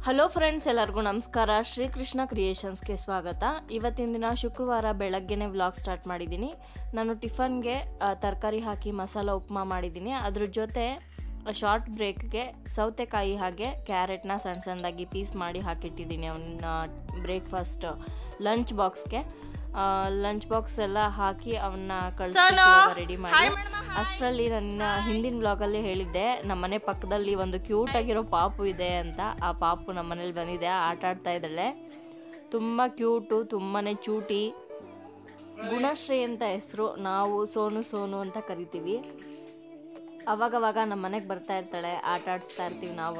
hello friends ಎಲ್ಲರಿಗೂ ನಮಸ್ಕಾರ ಶ್ರೀಕೃಷ್ಣ ಕ್ರಿಯೇಷನ್ಸ್ಗೆ ಸ್ವಾಗತ ಇವತ್ತಿನ ದಿನ ಶುಕ್ರವಾರ ಬೆಳಗ್ಗೆನೇ ವ್ಲಾಗ್ ಸ್ಟಾರ್ಟ್ ಮಾಡಿದ್ದೀನಿ ನಾನು ಟಿಫನ್ಗೆ ತರಕಾರಿ ಹಾಕಿ ಮಸಾಲ ಉಪ್ಮಾ ಮಾಡಿದ್ದೀನಿ ಅದ್ರ ಜೊತೆ ಶಾರ್ಟ್ ಬ್ರೇಕ್ಗೆ ಸೌತೆಕಾಯಿ ಹಾಗೆ ಕ್ಯಾರೆಟ್ನ ಸಣ್ಣ ಸಣ್ಣದಾಗಿ ಪೀಸ್ ಮಾಡಿ ಹಾಕಿಟ್ಟಿದ್ದೀನಿ ಅವನ್ನ ಬ್ರೇಕ್ಫಾಸ್ಟ್ ಲಂಚ್ ಬಾಕ್ಸ್ಗೆ ಲಂಚ್ ಬಾಕ್ಸ್ ಎಲ್ಲ ಹಾಕಿ ಅವನ್ನ ಕಳಿಸ್ಬಿಟ್ಟು ರೆಡಿ ಮಾಡಿ ಅಷ್ಟರಲ್ಲಿ ನನ್ನ ಹಿಂದಿನ ಬ್ಲಾಗಲ್ಲಿ ಹೇಳಿದ್ದೆ ನಮ್ಮ ಮನೆ ಪಕ್ಕದಲ್ಲಿ ಒಂದು ಕ್ಯೂಟ್ ಆಗಿರೋ ಪಾಪು ಇದೆ ಅಂತ ಆ ಪಾಪು ನಮ್ಮ ಮನೇಲಿ ಬಂದಿದೆ ಆಟ ಆಡ್ತಾ ಇದ್ದಾಳೆ ತುಂಬ ಕ್ಯೂಟು ತುಂಬಾ ಚೂಟಿ ಗುಣಶ್ರೀ ಅಂತ ಹೆಸರು ನಾವು ಸೋನು ಸೋನು ಅಂತ ಕರಿತೀವಿ ಅವಾಗವಾಗ ನಮ್ಮ ಮನೆಗೆ ಬರ್ತಾ ಇರ್ತಾಳೆ ಆಟ ಆಡಿಸ್ತಾ ಇರ್ತೀವಿ ನಾವು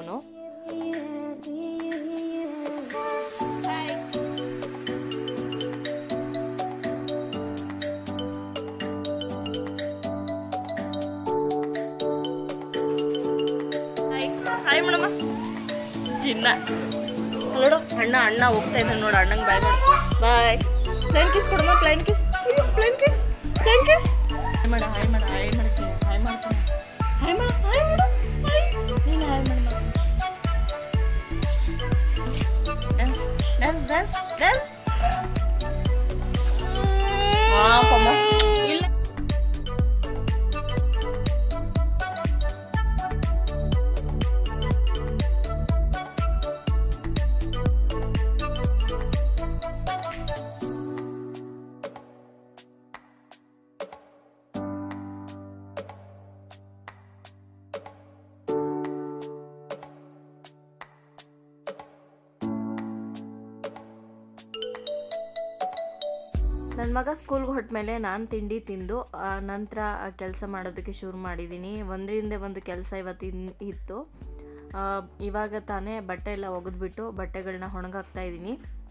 ಹಾಯ್ ಮೇಡಮ್ಮ ಚಿನ್ನ ನೋಡು ಅಣ್ಣ ಅಣ್ಣ ಹೋಗ್ತಾ ಇದ್ದಾನೆ ನೋಡು ಅಣ್ಣಂಗೆ ಬಾಯ್ ಮಾಡು ಬಾಯ್ ಪ್ಲೇನ್ ಕಿಸ್ ಕೊಡಮ್ಮ plane kiss plane kiss plane kiss hi ಮಾಡ ಹಾಯ್ ಮಾಡ ಹಾಯ್ ಮಾಡ ಹಾಯ್ ಮಾಡ್ತಾನೆ ಹಾಯ್ ಮಾಡ ಹಾಯ್ ಮಾಡ ಹಾಯ್ ನೀನು ಹಾಯ್ ಮಾಡ ಡ್ಯಾನ್ಸ್ ಡ್ಯಾನ್ಸ್ ಡ್ಯಾನ್ಸ್ ವಾಪಮ್ಮ ಇಲ್ಲ ನನ್ನ ಮಗ ಸ್ಕೂಲ್ಗೆ ಹೊಟ್ಮೇಲೆ ನಾನು ತಿಂಡಿ ತಿಂದು ಆ, ನಂತರ ಕೆಲಸ ಮಾಡೋದಕ್ಕೆ ಶುರು ಮಾಡಿದ್ದೀನಿ ಒಂದರಿಂದ ಒಂದು ಕೆಲಸ ಇವತ್ತು ಇನ್- ಇತ್ತು ಆ, ಇವಾಗ ತಾನೇ ಬಟ್ಟೆ ಎಲ್ಲ ಒಗೆದ್ಬಿಟ್ಟು ಬಟ್ಟೆಗಳನ್ನ ಒಣಗಾಕ್ತಾ ಇದ್ದೀನಿ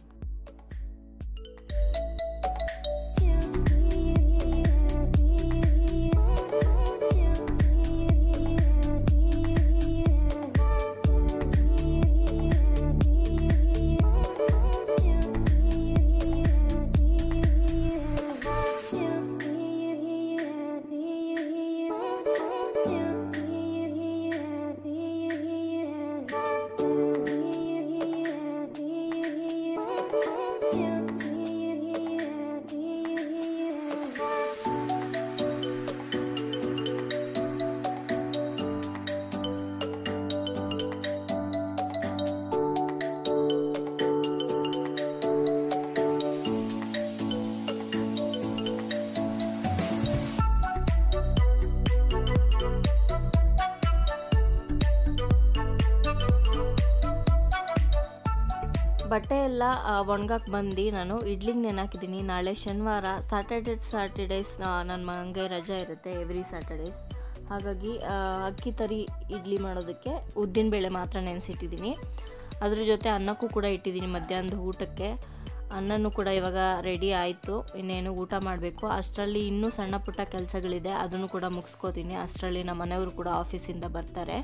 ಬಟ್ಟೆ ಎಲ್ಲ ಒಣಗಾಕ್ ಬಂದು ನಾನು ಇಡ್ಲಿಗೆ ನೆನಾಕಿದ್ದೀನಿ ನಾಳೆ ಶನಿವಾರ ಸಾಟರ್ಡೆ ಸಾಟರ್ಡೇಸ್ ನನ್ನ ಮಗನಿಗೆ ರಜೆ ಇರುತ್ತೆ ಎವ್ರಿ ಸ್ಯಾಟರ್ಡೇಸ್ ಹಾಗಾಗಿ ಆ, ಅಕ್ಕಿ ತರಿ ಇಡ್ಲಿ ಮಾಡೋದಕ್ಕೆ ಉದ್ದಿನಬೇಳೆ ಮಾತ್ರ ನೆನೆಸಿಟ್ಟಿದ್ದೀನಿ ಅದ್ರ ಜೊತೆ ಅನ್ನಕ್ಕೂ ಕೂಡ ಇಟ್ಟಿದ್ದೀನಿ ಮಧ್ಯಾಹ್ನದ ಊಟಕ್ಕೆ ಅನ್ನನೂ ಕೂಡ ಇವಾಗ ರೆಡಿ ಆಯಿತು ಇನ್ನೇನು ಊಟ ಮಾಡಬೇಕು ಅಷ್ಟರಲ್ಲಿ ಇನ್ನೂ ಸಣ್ಣ ಪುಟ್ಟ ಕೆಲಸಗಳಿದೆ ಅದನ್ನು ಕೂಡ ಮುಗಿಸ್ಕೋತೀನಿ ಅಷ್ಟರಲ್ಲಿ ನಮ್ಮ ಮನೆಯವರು ಕೂಡ ಆಫೀಸಿಂದ ಬರ್ತಾರೆ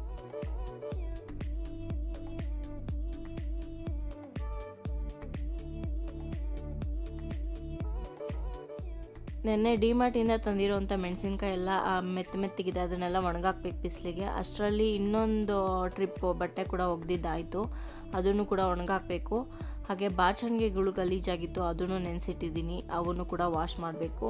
ನೆನ್ನೆ ಡಿಮಾರ್ಟಿಂದ ತಂದಿರೋಂಥ ಮೆಣಸಿನ್ಕಾಯಿ ಎಲ್ಲ ಆ, ಮೆತ್ತ ಮೆತ್ತಗಿದೆ ಅದನ್ನೆಲ್ಲ ಒಣಗಾಕ್ಬೇಕು ಬಿಸಿಲಿಗೆ ಅಷ್ಟರಲ್ಲಿ ಇನ್ನೊಂದು ಟ್ರಿಪ್ ಬಟ್ಟೆ ಕೂಡ ಒಗ್ದಿದ್ದಾಯಿತು ಅದನ್ನು ಕೂಡ ಒಣಗಾಕಬೇಕು ಹಾಗೆ ಬಾಚಣಿಗೆಗಳು ಗಲೀಜಾಗಿತ್ತು ಅದನ್ನು ನೆನೆಸಿಟ್ಟಿದ್ದೀನಿ ಅವನ್ನು ಕೂಡ ವಾಶ್ ಮಾಡಬೇಕು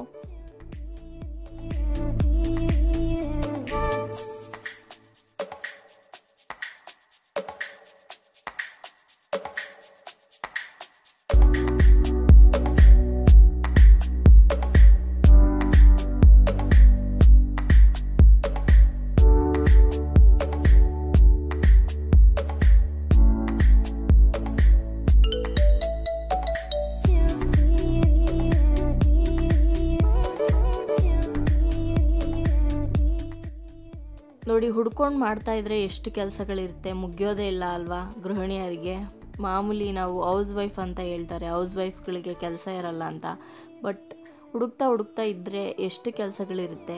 ನೋಡಿ ಹುಡ್ಕೊಂಡು ಮಾಡ್ತಾ ಇದ್ರೆ ಎಷ್ಟು ಕೆಲಸಗಳಿರುತ್ತೆ ಮುಗಿಯೋದೇ ಇಲ್ಲ ಅಲ್ವಾ ಗೃಹಿಣಿಯರಿಗೆ ಮಾಮೂಲಿ ನಾವು ಹೌಸ್ ವೈಫ್ ಅಂತ ಹೇಳ್ತಾರೆ ಹೌಸ್ ವೈಫ್ಗಳಿಗೆ ಕೆಲಸ ಇರಲ್ಲ ಅಂತ ಬಟ್ ಹುಡುಕ್ತಾ ಹುಡುಕ್ತಾ ಇದ್ದರೆ ಎಷ್ಟು ಕೆಲಸಗಳಿರುತ್ತೆ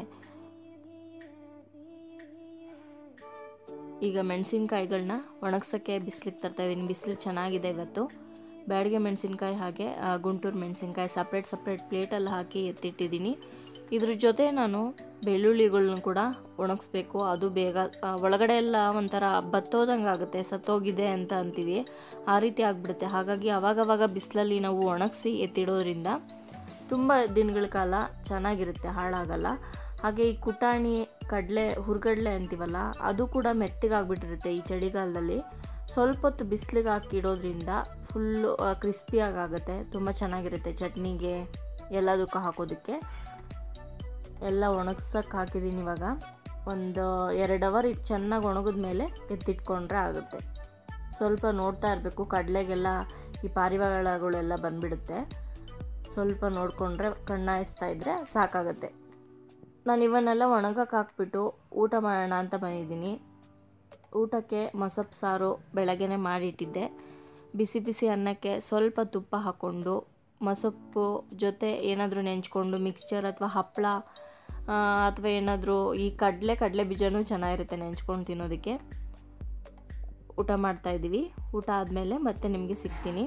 ಈಗ ಮೆಣಸಿನ್ಕಾಯಿಗಳನ್ನ ಒಣಗ್ಸೋಕ್ಕೆ ಬಿಸಿಲಿಗೆ ತರ್ತಾ ಇದ್ದೀನಿ ಬಿಸಿಲು ಚೆನ್ನಾಗಿದೆ ಇವತ್ತು ಬ್ಯಾಡಿಗೆ ಮೆಣಸಿನ್ಕಾಯಿ ಹಾಗೆ ಆ, ಗುಂಟೂರು ಮೆಣಸಿನ್ಕಾಯಿ ಸಪ್ರೇಟ್ ಸಪ್ರೇಟ್ ಪ್ಲೇಟಲ್ಲಿ ಹಾಕಿ ಎತ್ತಿಟ್ಟಿದ್ದೀನಿ ಇದ್ರ ಜೊತೆ ನಾನು ಬೆಳ್ಳುಳ್ಳಿಗಳ್ನ ಕೂಡ ಒಣಗಿಸ್ಬೇಕು ಅದು ಬೇಗ ಆ, ಒಳಗಡೆ ಎಲ್ಲ ಒಂಥರ ಬತ್ತೋದಂಗೆ ಆಗುತ್ತೆ ಸತ್ತೋಗಿದೆ ಅಂತ ಅಂತೀವಿ ಆ ರೀತಿ ಆಗಿಬಿಡುತ್ತೆ ಹಾಗಾಗಿ ಅವಾಗವಾಗ ಬಿಸಿಲಲ್ಲಿ ನಾವು ಒಣಗಿಸಿ ಎತ್ತಿಡೋದ್ರಿಂದ ತುಂಬ ದಿನಗಳ ಕಾಲ ಚೆನ್ನಾಗಿರುತ್ತೆ ಹಾಳಾಗಲ್ಲ ಹಾಗೆ ಈ ಕುಟಾಣಿ ಕಡಲೆ ಹುರ್ಗಡ್ಲೆ ಅಂತೀವಲ್ಲ ಅದು ಕೂಡ ಮೆತ್ತಗಾಗ್ಬಿಟ್ಟಿರುತ್ತೆ ಈ ಚಳಿಗಾಲದಲ್ಲಿ ಸ್ವಲ್ಪ ಹೊತ್ತು ಬಿಸಿಲಿಗೆ ಹಾಕಿಡೋದ್ರಿಂದ ಫುಲ್ಲು ಕ್ರಿಸ್ಪಿಯಾಗಿ ಆಗುತ್ತೆ ತುಂಬ ಚೆನ್ನಾಗಿರುತ್ತೆ ಚಟ್ನಿಗೆ ಎಲ್ಲದಕ್ಕೂ ಹಾಕೋದಕ್ಕೆ ಎಲ್ಲ ಒಣಗ್ಸಕ್ಕೆ ಹಾಕಿದ್ದೀನಿ ಇವಾಗ ಒಂದು ಎರಡು ಅವರ್ ಇದು ಚೆನ್ನಾಗಿ ಒಣಗಿದ ಮೇಲೆ ಎತ್ತಿಟ್ಕೊಂಡ್ರೆ ಆಗುತ್ತೆ ಸ್ವಲ್ಪ ನೋಡ್ತಾ ಇರಬೇಕು ಕಡಲೆಗೆಲ್ಲ ಈ ಪಾರಿವಾಳಗಳೆಲ್ಲ ಬಂದ್ಬಿಡುತ್ತೆ ಸ್ವಲ್ಪ ನೋಡಿಕೊಂಡ್ರೆ ಕಣ್ಣಾಯಿಸ್ತಾ ಇದ್ದರೆ ಸಾಕಾಗುತ್ತೆ ನಾನು ಇವನ್ನೆಲ್ಲ ಒಣಗಕ್ಕೆ ಹಾಕ್ಬಿಟ್ಟು ಊಟ ಮಾಡೋಣ ಅಂತ ಬಂದಿದ್ದೀನಿ ಊಟಕ್ಕೆ ಮೊಸಪ್ಪು ಸಾರು ಬೆಳಗ್ಗೆನೇ ಮಾಡಿಟ್ಟಿದ್ದೆ ಬಿಸಿ ಬಿಸಿ ಅನ್ನಕ್ಕೆ ಸ್ವಲ್ಪ ತುಪ್ಪ ಹಾಕ್ಕೊಂಡು ಮೊಸಪ್ಪು ಜೊತೆ ಏನಾದರೂ ನೆಂಚ್ಕೊಂಡು ಮಿಕ್ಸ್ಚರ್ ಅಥವಾ ಹಪ್ಪಳ ಅಥವಾ ಏನಾದರೂ ಈ ಕಡಲೆ ಕಡಲೆ ಬೀಜನೂ ಚೆನ್ನಾಗಿರುತ್ತೆ ನೆಂಚ್ಕೊಂಡು ತಿನ್ನೋದಕ್ಕೆ ಊಟ ಮಾಡ್ತಾ ಇದ್ದೀವಿ ಊಟ ಆದಮೇಲೆ ಮತ್ತೆ ನಿಮಗೆ ಸಿಗ್ತೀನಿ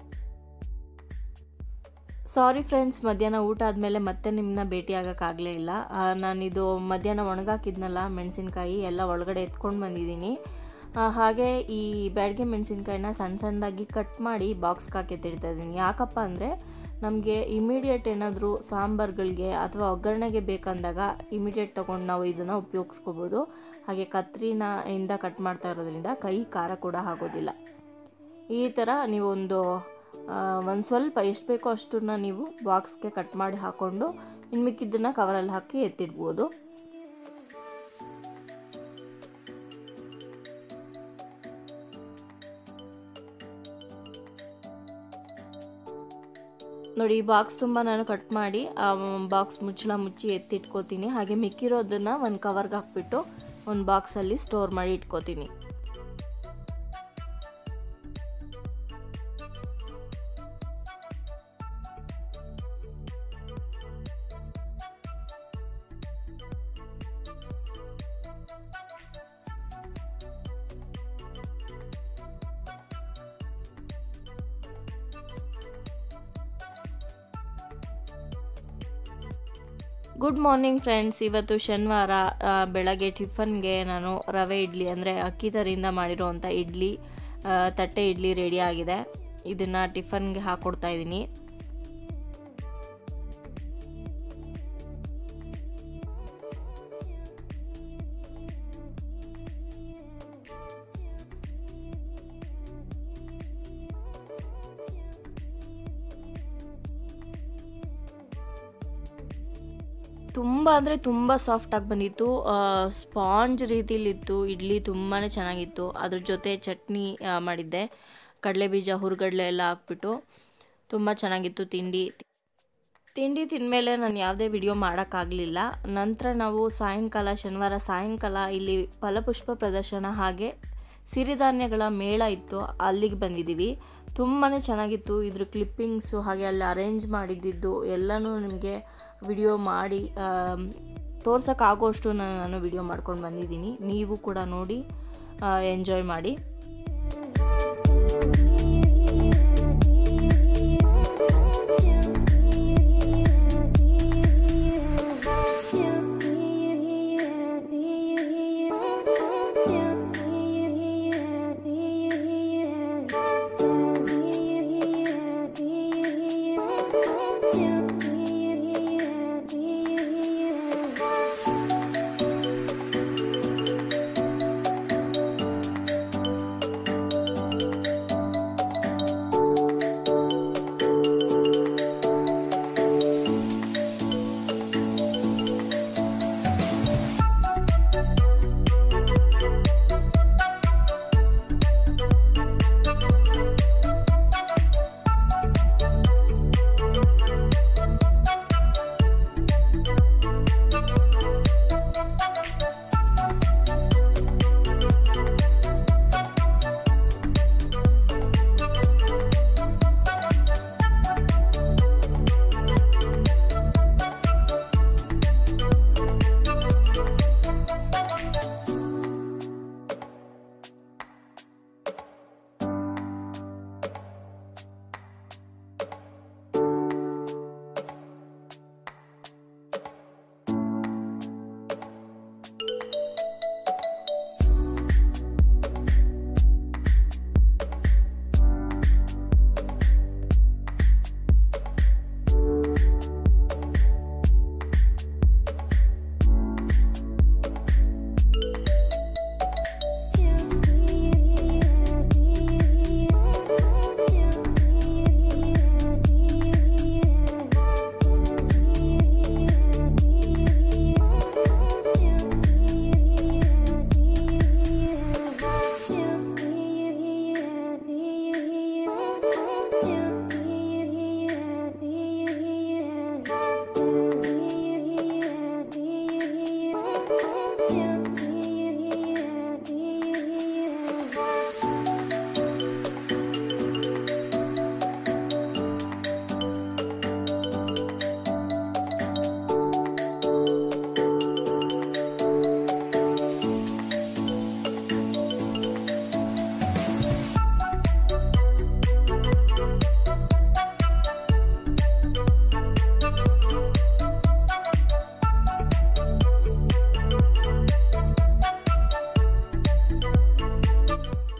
ಸಾರಿ ಫ್ರೆಂಡ್ಸ್ ಮಧ್ಯಾಹ್ನ ಊಟ ಆದಮೇಲೆ ಮತ್ತೆ ನಿಮ್ಮನ್ನ ಭೇಟಿ ಆಗೋಕ್ಕಾಗಲೇ ಇಲ್ಲ ಆ, ನಾನಿದು ಮಧ್ಯಾಹ್ನ ಒಣಗಾಕಿದ್ನಲ್ಲ ಮೆಣಸಿನ್ಕಾಯಿ ಎಲ್ಲ ಒಳಗಡೆ ಎತ್ಕೊಂಡು ಬಂದಿದ್ದೀನಿ ಆ, ಹಾಗೆ ಈ ಬ್ಯಾಡಗೆ ಮೆಣಸಿನ್ಕಾಯಿನ ಸಣ್ಣ ಸಣ್ಣದಾಗಿ ಕಟ್ ಮಾಡಿ ಬಾಕ್ಸ್ಗೆ ಹಾಕಿ ಎತ್ತಿಡ್ತಾ ಇದ್ದೀನಿ ಯಾಕಪ್ಪ ಅಂದರೆ ನಮಗೆ ಇಮಿಡಿಯೇಟ್ ಏನಾದರೂ ಸಾಂಬಾರುಗಳಿಗೆ ಅಥವಾ ಒಗ್ಗರಣೆಗೆ ಬೇಕಂದಾಗ ಇಮಿಡಿಯೇಟ್ ತೊಗೊಂಡು ನಾವು ಇದನ್ನು ಉಪಯೋಗಿಸ್ಕೋಬೋದು ಹಾಗೆ ಕತ್ರಿನ ಇಂದ ಕಟ್ ಮಾಡ್ತಾ ಇರೋದ್ರಿಂದ ಕೈ ಖಾರ ಕೂಡ ಆಗೋದಿಲ್ಲ ಈ ಥರ ನೀವೊಂದು ಒಂದು ಸ್ವಲ್ಪ ಎಷ್ಟು ಬೇಕೋ ಅಷ್ಟನ್ನ ನೀವು ಬಾಕ್ಸ್ಗೆ ಕಟ್ ಮಾಡಿ ಹಾಕ್ಕೊಂಡು ಇನ್ನು ಮಿಕ್ಕಿದ್ದನ್ನು ಕವರಲ್ಲಿ ಹಾಕಿ ಎತ್ತಿಡ್ಬೋದು ನೋಡಿ ಈ ಬಾಕ್ಸ್ ತುಂಬ ನಾನು ಕಟ್ ಮಾಡಿ ಆ ಬಾಕ್ಸ್ ಮುಚ್ಚಳ ಮುಚ್ಚಿ ಎತ್ತಿಟ್ಕೋತೀನಿ ಹಾಗೆ ಮಿಕ್ಕಿರೋದನ್ನು ಒಂದು ಕವರ್ಗೆ ಹಾಕ್ಬಿಟ್ಟು ಒಂದು ಬಾಕ್ಸಲ್ಲಿ ಸ್ಟೋರ್ ಮಾಡಿ ಇಟ್ಕೋತೀನಿ ಗುಡ್ ಮಾರ್ನಿಂಗ್ ಫ್ರೆಂಡ್ಸ್ ಇವತ್ತು ಶನಿವಾರ ಆ, ಬೆಳಗ್ಗೆ ಟಿಫನ್ಗೆ ನಾನು ರವೆ ಇಡ್ಲಿ ಅಂದರೆ ಅಕ್ಕಿ ತರಿಂದ ಮಾಡಿರೋವಂಥ ಇಡ್ಲಿ ಆ, ತಟ್ಟೆ ಇಡ್ಲಿ ರೆಡಿ ಆಗಿದೆ ಇದನ್ನು ಟಿಫನ್ಗೆ ಹಾಕ್ಕೊಡ್ತಾ ಇದ್ದೀನಿ ತುಂಬ ಅಂದರೆ ತುಂಬ ಸಾಫ್ಟಾಗಿ ಬಂದಿತ್ತು ಸ್ಪಾಂಜ್ ರೀತಿಲಿತ್ತು ಇಡ್ಲಿ ತುಂಬಾ ಚೆನ್ನಾಗಿತ್ತು ಅದ್ರ ಜೊತೆ ಚಟ್ನಿ ಆ, ಮಾಡಿದ್ದೆ ಕಡಲೆಬೀಜ ಹುರ್ಗಡ್ಲೆ ಎಲ್ಲ ಹಾಕ್ಬಿಟ್ಟು ತುಂಬ ಚೆನ್ನಾಗಿತ್ತು ತಿಂಡಿ ತಿಂಡಿ ತಿಂದಮೇಲೆ ನಾನು ಯಾವುದೇ ವಿಡಿಯೋ ಮಾಡೋಕ್ಕಾಗಲಿಲ್ಲ ನಂತರ ನಾವು ಸಾಯಂಕಾಲ ಶನಿವಾರ ಸಾಯಂಕಾಲ ಇಲ್ಲಿ ಫಲಪುಷ್ಪ ಪ್ರದರ್ಶನ ಹಾಗೆ ಸಿರಿಧಾನ್ಯಗಳ ಮೇಳ ಇತ್ತು ಅಲ್ಲಿಗೆ ಬಂದಿದ್ದೀವಿ ತುಂಬಾ ಚೆನ್ನಾಗಿತ್ತು ಇದ್ರ ಕ್ಲಿಪ್ಪಿಂಗ್ಸು ಹಾಗೆ ಅಲ್ಲಿ ಅರೇಂಜ್ ಮಾಡಿದ್ದಿದ್ದು ಎಲ್ಲನೂ ನಿಮಗೆ ವಿಡಿಯೋ ಮಾಡಿ ತೋರ್ಸೋಕ್ಕಾಗೋಷ್ಟು ನಾನು ವಿಡಿಯೋ ಮಾಡ್ಕೊಂಡು ಬಂದಿದ್ದೀನಿ ನೀವು ಕೂಡ ನೋಡಿ ಎಂಜಾಯ್ ಮಾಡಿ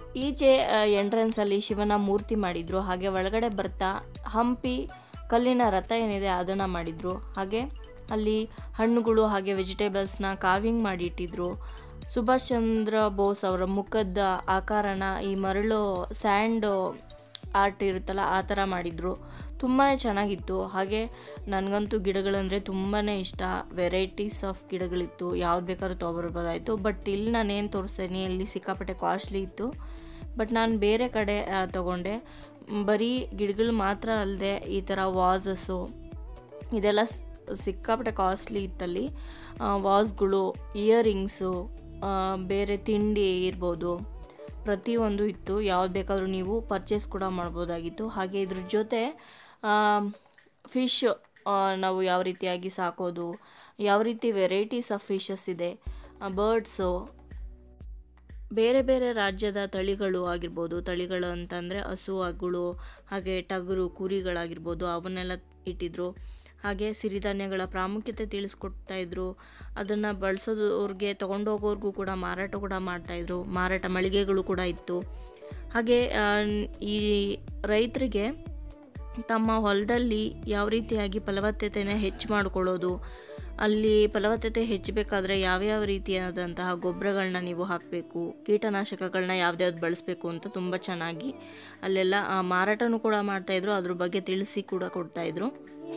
ಈಚೆ ಎಂಟ್ರೆನ್ಸಲ್ಲಿ ಶಿವನ ಮೂರ್ತಿ ಮಾಡಿದರು ಹಾಗೆ ಒಳಗಡೆ ಬರ್ತಾ ಹಂಪಿ ಕಲ್ಲಿನ ರಥ ಏನಿದೆ ಅದನ್ನು ಮಾಡಿದರು ಹಾಗೆ ಅಲ್ಲಿ ಹಣ್ಣುಗಳು ಹಾಗೆ ವೆಜಿಟೇಬಲ್ಸ್ನ ಕಾವಿಂಗ್ ಮಾಡಿ ಇಟ್ಟಿದ್ರು ಸುಭಾಷ್ ಚಂದ್ರ ಬೋಸ್ ಅವರ ಮುಖದ ಆಕಾರನ ಈ ಮರಳು ಸ್ಯಾಂಡ್ ಆರ್ಟ್ ಇರುತ್ತಲ್ಲ ಆ ಥರ ಮಾಡಿದರು ತುಂಬಾ ಚೆನ್ನಾಗಿತ್ತು ಹಾಗೆ ನನಗಂತೂ ಗಿಡಗಳಂದರೆ ತುಂಬಾ ಇಷ್ಟ ವೆರೈಟೀಸ್ ಆಫ್ ಗಿಡಗಳಿತ್ತು ಯಾವ್ದು ಬೇಕಾದ್ರೂ ತೊಗೊಬರ್ಬೋದಾಯಿತು ಬಟ್ ಇಲ್ಲಿ ನಾನೇನು ತೋರಿಸ್ತೀನಿ ಇಲ್ಲಿ ಸಿಕ್ಕಾಪಟ್ಟೆ ಕಾಸ್ಟ್ಲಿ ಇತ್ತು ಬಟ್ ನಾನು ಬೇರೆ ಕಡೆ ಆ, ತಗೊಂಡೆ ಮ್, ಬರೀ ಗಿಡಗಳು ಮಾತ್ರ ಅಲ್ಲದೆ ಈ ಥರ ವಾಸಸ್ಸು ಇದೆಲ್ಲ ಸ್- ಸಿಕ್ಕಾಪಟ್ಟೆ ಕಾಸ್ಟ್ಲಿ ಇತ್ತಲ್ಲಿ ವಾಸ್ಗಳು ಇಯರಿಂಗ್ಸು ಬೇರೆ ತಿಂಡಿ ಇರ್ಬೋದು ಪ್ರತಿಯೊಂದು ಇತ್ತು ಯಾವ್ದು ಬೇಕಾದರೂ ನೀವು ಪರ್ಚೇಸ್ ಕೂಡ ಮಾಡ್ಬೋದಾಗಿತ್ತು ಹಾಗೆ ಇದ್ರ ಜೊತೆ ಫಿಶ್ ನಾವು ಯಾವ ರೀತಿಯಾಗಿ ಸಾಕೋದು ಯಾವ ರೀತಿ ವೆರೈಟೀಸ್ ಆಫ್ ಫಿಶಸ್ ಇದೆ ಬರ್ಡ್ಸು ಬೇರೆ ಬೇರೆ ರಾಜ್ಯದ ತಳಿಗಳು ಆಗಿರ್ಬೋದು ತಳಿಗಳು ಅಂತಂದರೆ ಹಸುಗಳು ಹಾಗೆ ಟಗರು ಕುರಿಗಳಾಗಿರ್ಬೋದು ಅವನ್ನೆಲ್ಲ ಇಟ್ಟಿದ್ರು ಹಾಗೆ ಸಿರಿಧಾನ್ಯಗಳ ಪ್ರಾಮುಖ್ಯತೆ ತಿಳಿಸ್ಕೊಡ್ತಾ ಇದ್ರು ಅದನ್ನು ಬಳಸೋದವ್ರಿಗೆ ತೊಗೊಂಡೋಗೋರ್ಗೂ ಕೂಡ ಮಾರಾಟ ಕೂಡ ಮಾಡ್ತಾಯಿದ್ರು ಮಾರಾಟ ಮಳಿಗೆಗಳು ಕೂಡ ಇತ್ತು ಹಾಗೆ ಆ, ಈ ರೈತರಿಗೆ ತಮ್ಮ ಹೊಲದಲ್ಲಿ ಯಾವ ರೀತಿಯಾಗಿ ಫಲವತ್ತತೆನ ಹೆಚ್ಚು ಮಾಡ್ಕೊಳ್ಳೋದು ಅಲ್ಲಿ ಫಲವತ್ತತೆ ಹೆಚ್ಚಬೇಕಾದ್ರೆ ಯಾವ್ಯಾವ ರೀತಿಯಾದಂತಹ ಗೊಬ್ಬರಗಳನ್ನ ನೀವು ಹಾಕಬೇಕು ಕೀಟನಾಶಕಗಳನ್ನ ಯಾವ್ದ್ಯಾವ್ದು ಬಳಸಬೇಕು ಅಂತ ತುಂಬ ಚೆನ್ನಾಗಿ ಅಲ್ಲೆಲ್ಲ ಆ, ಮಾರಾಟನೂ ಕೂಡ ಮಾಡ್ತಾಯಿದ್ರು ಅದ್ರ ಬಗ್ಗೆ ತಿಳಿಸಿ ಕೂಡ ಕೊಡ್ತಾಯಿದ್ರು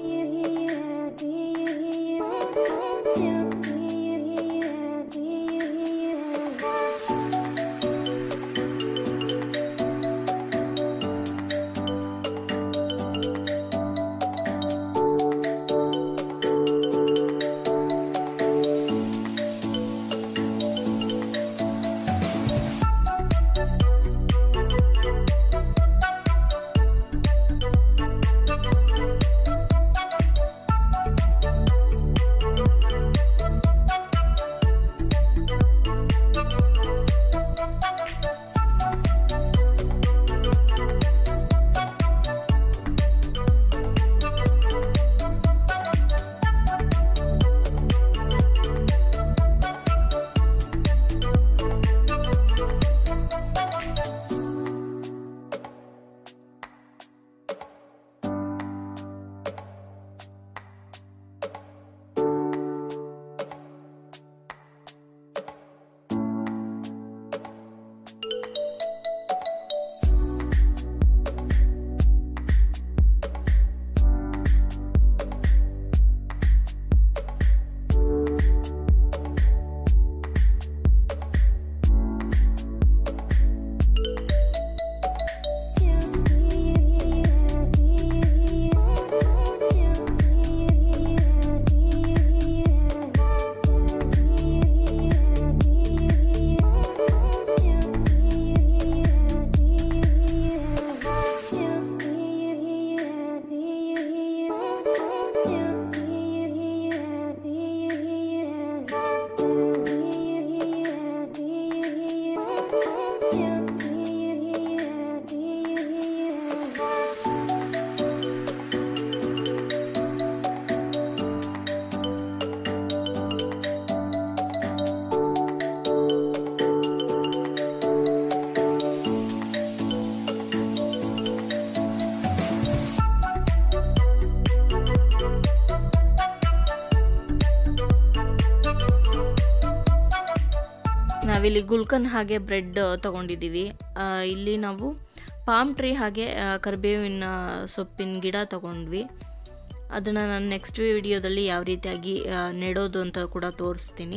ನಾವಿಲ್ಲಿ ಗುಲ್ಕನ್ ಹಾಗೆ ಬ್ರೆಡ್ ತಗೊಂಡಿದ್ದೀವಿ ಆ, ಇಲ್ಲಿ ನಾವು ಪಾಮ್ ಟ್ರೀ ಹಾಗೆ ಆ, ಕರಿಬೇವಿನ ಸೊಪ್ಪಿನ ಗಿಡ ತಗೊಂಡ್ವಿ ಅದನ್ನು ನಾನು ನೆಕ್ಸ್ಟ್ ವಿಡಿಯೋದಲ್ಲಿ ಯಾವ ರೀತಿಯಾಗಿ ಆ, ನೆಡೋದು ಅಂತ ಕೂಡ ತೋರಿಸ್ತೀನಿ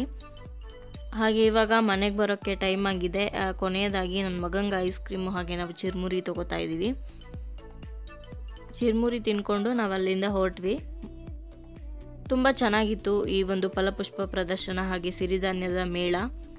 ಹಾಗೆ ಇವಾಗ ಮನೆಗೆ ಬರೋಕ್ಕೆ ಟೈಮ್ ಆಗಿದೆ ಆ, ಕೊನೆಯದಾಗಿ ನನ್ನ ಮಗಂಗೆ ಐಸ್ ಕ್ರೀಮು ಹಾಗೆ ನಾವು ಚಿರ್ಮುರಿ ತೊಗೋತಾ ಇದ್ದೀವಿ ಚಿರ್ಮುರಿ ತಿನ್ಕೊಂಡು ನಾವು ಅಲ್ಲಿಂದ ಹೊರಟ್ವಿ ತುಂಬ ಚೆನ್ನಾಗಿತ್ತು ಈ ಒಂದು ಫಲಪುಷ್ಪ ಪ್ರದರ್ಶನ ಹಾಗೆ ಸಿರಿಧಾನ್ಯದ ಮೇಳ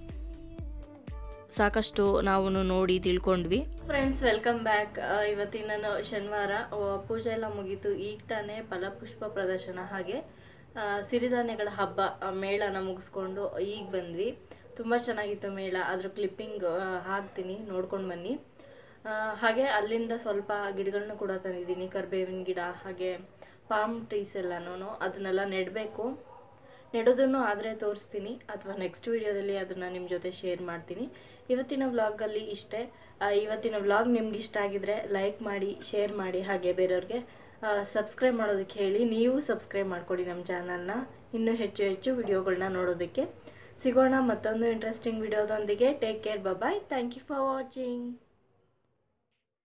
ಸಾಕಷ್ಟು ನಾವು ನೋಡಿ ತಿಳ್ಕೊಂಡ್ವಿ ಫ್ರೆಂಡ್ಸ್ ವೆಲ್ಕಮ್ ಬ್ಯಾಕ್ ಇವತ್ತಿನ ನಾನು ಶನಿವಾರ ಆ, ಪೂಜೆ ಎಲ್ಲ ಮುಗೀತು ಈಗ ತಾನೇ ಫಲಪುಷ್ಪ ಪ್ರದರ್ಶನ ಹಾಗೆ ಆ, ಸಿರಿಧಾನ್ಯಗಳ ಹಬ್ಬ ಆ, ಮೇಳನ ಮುಗಿಸ್ಕೊಂಡು ಈಗ ಬಂದ್ವಿ ತುಂಬ ಚೆನ್ನಾಗಿತ್ತು ಮೇಳ ಅದ್ರ ಕ್ಲಿಪ್ಪಿಂಗ್ ಹಾಕ್ತೀನಿ ನೋಡ್ಕೊಂಡು ಬನ್ನಿ ಆ, ಹಾಗೆ ಅಲ್ಲಿಂದ ಸ್ವಲ್ಪ ಗಿಡಗಳನ್ನ ಕೂಡ ತಂದಿದ್ದೀನಿ ಕರಿಬೇವಿನ ಗಿಡ ಹಾಗೆ ಪಾಮ್ ಟ್ರೀಸ್ ಎಲ್ಲನೂ ಅದನ್ನೆಲ್ಲ ನೆಡಬೇಕು ನೆಡೋದನ್ನು ಆದರೆ ತೋರಿಸ್ತೀನಿ ಅಥವಾ ನೆಕ್ಸ್ಟ್ ವಿಡಿಯೋದಲ್ಲಿ ಅದನ್ನು ನಿಮ್ಮ ಜೊತೆ ಶೇರ್ ಮಾಡ್ತೀನಿ ಇವತ್ತಿನ ವ್ಲಾಗಲ್ಲಿ ಇಷ್ಟೇ ಆ, ಇವತ್ತಿನ ವ್ಲಾಗ್ ನಿಮ್ಗೆ ಇಷ್ಟ ಆಗಿದ್ರೆ ಲೈಕ್ ಮಾಡಿ ಶೇರ್ ಮಾಡಿ ಹಾಗೆ ಬೇರೆಯವ್ರಿಗೆ ಸಬ್ಸ್ಕ್ರೈಬ್ ಮಾಡೋದಕ್ಕೆ ಹೇಳಿ ನೀವು ಸಬ್ಸ್ಕ್ರೈಬ್ ಮಾಡ್ಕೊಡಿ ನಮ್ಮ ಚಾನಲ್ನ ಇನ್ನೂ ಹೆಚ್ಚು ಹೆಚ್ಚು ವಿಡಿಯೋಗಳನ್ನ ನೋಡೋದಕ್ಕೆ ಸಿಗೋಣ ಮತ್ತೊಂದು ಇಂಟ್ರೆಸ್ಟಿಂಗ್ ವಿಡಿಯೋದೊಂದಿಗೆ take care bye thank you for watching